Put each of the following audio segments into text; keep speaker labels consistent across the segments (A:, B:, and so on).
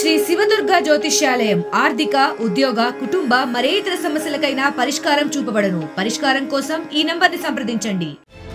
A: శ్రీ శివదుర్గ జ్యోతిష్యాలయం ఆర్థిక ఉద్యోగ కుటుంబ మరే ఇతర సమస్యలకైనా పరిష్కారం చూపబడను పరిష్కారం కోసం ఈ నంబర్ని సంప్రదించండి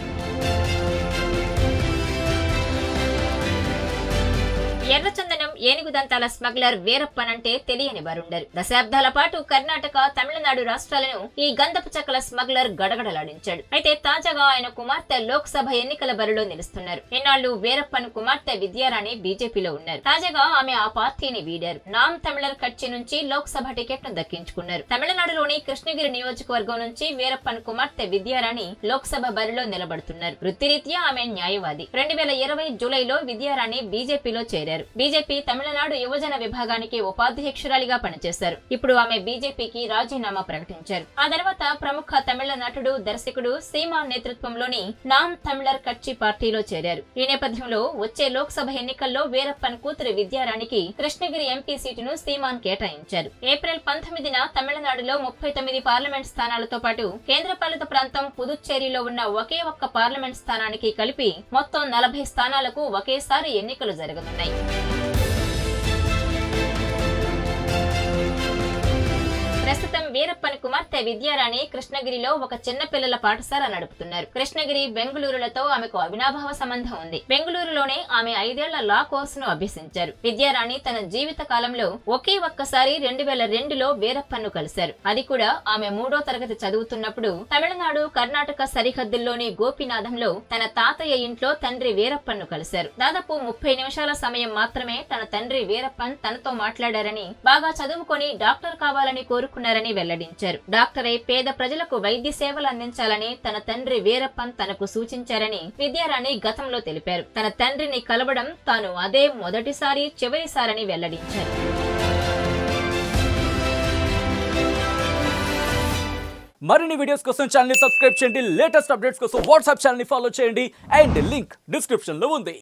B: ఎర్రచందనం ఏనుగుదంతాల స్మగ్లర్ వీరప్పనంటే తెలియని వారుండరు దశాబ్దాల పాటు కర్ణాటక తమిళనాడు రాష్ట్రాలను ఈ గంధపు చెక్కల స్మగ్లర్ గడగడలాడించాడు అయితే తాజాగా ఆయన కుమార్తె లోక్సభ ఎన్నికల బరిలో నిలుస్తున్నారు ఇన్నాళ్లు వీరప్పన్ కుమార్తె విద్యారాణి బీజేపీలో ఉన్నారు తాజాగా ఆమె ఆ పార్టీని వీడారు నామ్ తమిళర్ కచ్చి నుంచి లోక్సభ టికెట్ ను దక్కించుకున్నారు తమిళనాడులోని కృష్ణగిరి నియోజకవర్గం నుంచి వీరప్పన్ కుమార్తె విద్యారాణి లోక్సభ బరిలో నిలబడుతున్నారు వృత్తిరీత్యా ఆమె న్యాయవాది రెండు వేల ఇరవై జూలైలో విద్యారాణి బీజేపీలో చేరారు బీజేపీ తమిళనాడు యువజన విభాగానికి ఉపాధ్యక్షురాలిగా పనిచేశారు ఇప్పుడు ఆమె బీజేపీకి రాజీనామా ప్రకటించారు ఆ తర్వాత ప్రముఖ తమిళ నటుడు దర్శకుడు సీమా నేతృత్వంలోని నామ్ తమిళర్ కచ్చి పార్టీలో చేరారు ఈ నేపథ్యంలో వచ్చే లోక్సభ ఎన్నికల్లో వీరప్పన్ కూతురు విద్యారాణికి కృష్ణగిరి ఎంపీ సీటును సీమాన్ కేటాయించారు ఏప్రిల్ పంతొమ్మిదిన తమిళనాడులో ముప్పై తొమ్మిది పార్లమెంట్ స్థానాలతో పాటు కేంద్రపాలిత ప్రాంతం పుదుచ్చేరిలో ఉన్న ఒకే ఒక్క పార్లమెంట్ స్థానానికి కలిపి మొత్తం నలభై స్థానాలకు ఒకేసారి ఎన్నికలు జరగనున్నాయి ప్రస్తుతం వీరప్పన్ కుమార్తె విద్యారాణి కృష్ణగిరిలో ఒక చిన్న పిల్లల పాఠశాల నడుపుతున్నారు కృష్ణగిరి బెంగళూరులతో ఆమెకు అవినాభావ సంబంధం ఉంది బెంగళూరులోనే ఆమె ఐదేళ్ల లా కోర్సును అభ్యసించారు విద్యారాణి తన జీవిత కాలంలో ఒకే ఒక్కసారి రెండు వేల రెండులో వీరప్పన్ను కలిశారు అది కూడా ఆమె మూడో తరగతి చదువుతున్నప్పుడు తమిళనాడు కర్ణాటక సరిహద్దుల్లోని గోపినాథంలో తన తాతయ్య ఇంట్లో తండ్రి వీరప్పన్ను కలిశారు దాదాపు ముప్పై నిమిషాల సమయం మాత్రమే తన తండ్రి వీరప్పన్ తనతో మాట్లాడారని బాగా చదువుకొని డాక్టర్ కావాలని కోరుకున్నారని వెల్లడించారు డాక్టర్ అయి పేద ప్రజలకు వైద్య సేవలు అందించాలని తన తండ్రి వీరప్పన్ తనకు సూచించారని విద్యారాణి గతంలో తెలిపారు తన తండ్రిని కలవడం తాను అదే మొదటిసారి చివరిసారని వెల్లడించారు
C: మరిన్ని వీడియోస్ కోసం ఛానల్ సబ్స్క్రైబ్ చేయండి లేటెస్ట్ అప్డేట్స్ కోసం వాట్సాప్ ఛానల్ ఫాలో చేయండి అండ్ లింక్ డిస్క్రిప్షన్ లో ఉంది